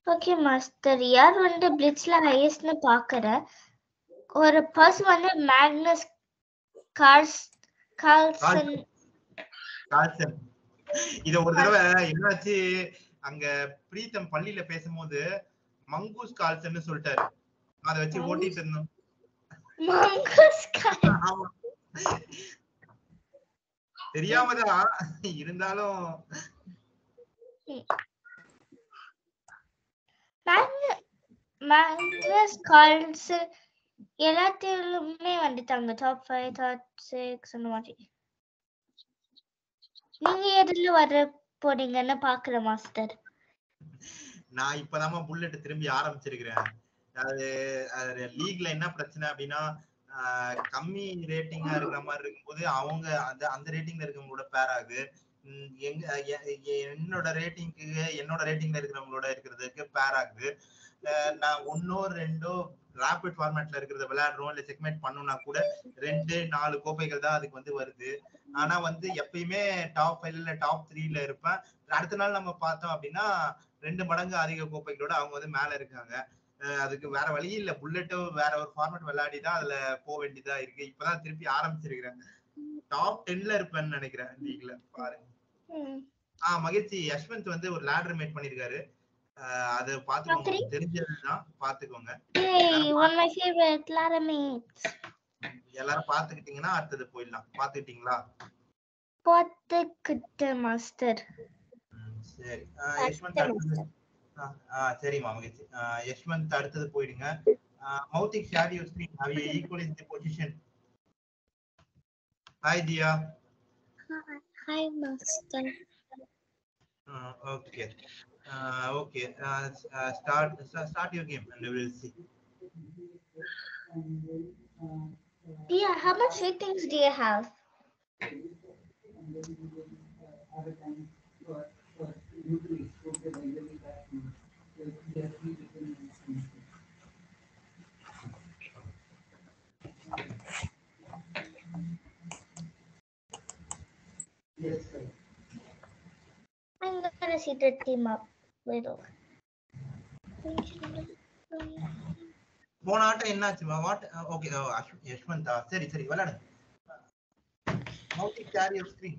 Okay master யார் வந்து பிளிட்ஸ்ல ஹையஸ்ட்னு பாக்குறேன் ஒரு பர்சன் வந்து மேக்னஸ் கார்ஸ் கால்சன் கால்சன் இத ஒரு தடவை என்னாச்சு அங்க பிரீத்தம் பள்ளியில பேசும்போது மங்கூஸ் கால்சன்னு சொல்லிட்டாரு அத வச்சு ஓட்டிட்டு இருந்தோம் மங்கஸ் கால் ஆமா. தெரியாமதான் இருந்தாலும் மேக்னஸ் கால்ஸ் எல்லாத்திலுமே வந்துட்டாங்க டாப் ஃபைவ் டாப் சிக்ஸ் அந்த மாதிரி நீங்க எதுல வர போறீங்கன்னு பாக்குற மாஸ்டர் நான் இப்பதாம்மா புல்லட் திரும்பி ஆரம்பிச்சிருக்கிறேன் அது அது லீக்ல என்ன பிரச்சனை அப்படின்னா ஆஹ் கம்மி ரேட்டிங்கா இருக்கிற மாதிரி இருக்கும்போது அவங்க அந்த அந்த ரேட்டிங்ல இருக்கவங்களோட பேர் ஆகுது உம் எங்க எ- எ- என்னோட ரேட்டிங்க்கு என்னோட ரேட்டிங்ல இருக்கிறவங்களோட இருக்கிறதுக்கு பேர் ஆகுது ஆஹ் நான் ஒன்னோ ரெண்டோ ரேபிட் ஃபார்மேட்ல இருக்கிறத விளையாடுறோம் இல்ல செக்மெண்ட் பண்ணோம்னா கூட ரெண்டு நாலு கோப்பைகள் தான் அதுக்கு வந்து வருது ஆனா வந்து எப்பயுமே டாப் ஃபைவ்ல இல்ல டாப் த்ரீல இருப்பேன் அடுத்த நாள் நம்ம பார்த்தோம் அப்படின்னா ரெண்டு மடங்கு அதிக கோப்பைகளோட அவங்க வந்து மேல இருக்காங்க அஹ் அதுக்கு வேற வழி இல்ல புல்லட்டும் வேற ஒரு ஃபார்மேட் விளையாடி தான் அதுல போக வேண்டியதா இருக்கு இப்பதான் திருப்பி ஆரம்பிச்சிருக்கிறேன் டாப் டென்ல இருப்பேன்னு நினைக்கிறேன் லீக்ல பாருங்க ஆஹ் மகிழ்ச்சி யஷ்வந்த் வந்து ஒரு லேடர் மேட் பண்ணிருக்காரு அஹ் அது பாத்துக்கோங்க Top three? தெரிஞ்சதுதான் பாத்துக்கோங்க Hey, one of my favorite ladder mates. எல்லாரும் பாத்துக்கிட்டீங்கன்னா அடுத்தது போயிடலாம் பாத்துக்கிட்டீங்களா பார்த்துக்கிட்ட மாஸ்டர் ம், சரி அஹ் யஷ்வந்த் அடுத்தது ஆ, ஆ, சரிம்மா மகிழ்ச்சி ஆ, யஷ்வந்த் அடுத்தது போயிடுங்க Mouthik share you screen how you equal in the position hi Diya Hi, master. Okay okay start start your game and will see Yeah, how much ratings do you have? I'm gonna see the team up little. போன ஆட்டம் என்னாச்சுமா what okay யஷ்வந்தா சரி சரி விளையாடு Mouthik share your screen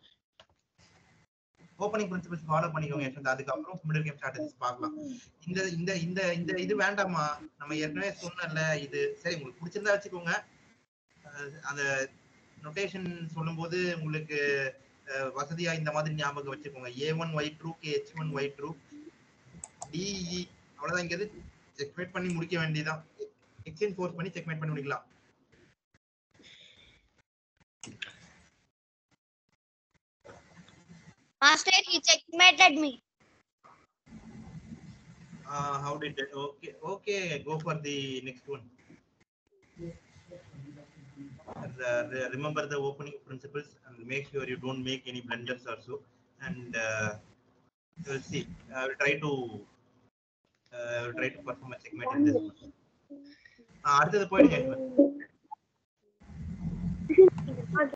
opening principles follow பண்ணிக்கோங்க யஷ்வந்த் அதுக்கப்புறம் middle game strategies பார்க்கலாம் இந்த இந்த இந்த இந்த இது வேண்டாமா நம்ம ஏற்கனவே சொன்னல இது சரி உங்களுக்கு பிடிச்சிருந்தா வச்சுக்கோங்க அஹ் அந்த நொட்டேஷன் சொல்லும்போது உங்களுக்கு அஹ், வசதியா இந்த மாதிரி ஞாபகம் வச்சுக்கோங்க A one Y true K H one Y true DE அவ்வளவுதான் இங்க எது செக்மேட் பண்ணி முடிக்க வேண்டியதான் எக்ஸ்சேஞ்ச் ஃபோர்ஸ் பண்ணி செக்மேட் பண்ணி முடிக்கலாம் Master, he checkmated me. Uh, how did that? Okay, okay. Go for the next one. The- the- remember the opening principles and make sure you don't make any blunders also. And uh, we'll see. I will try to uh, I will try to perform a segment in this one. Uh, அடுத்தது போயிடுங்க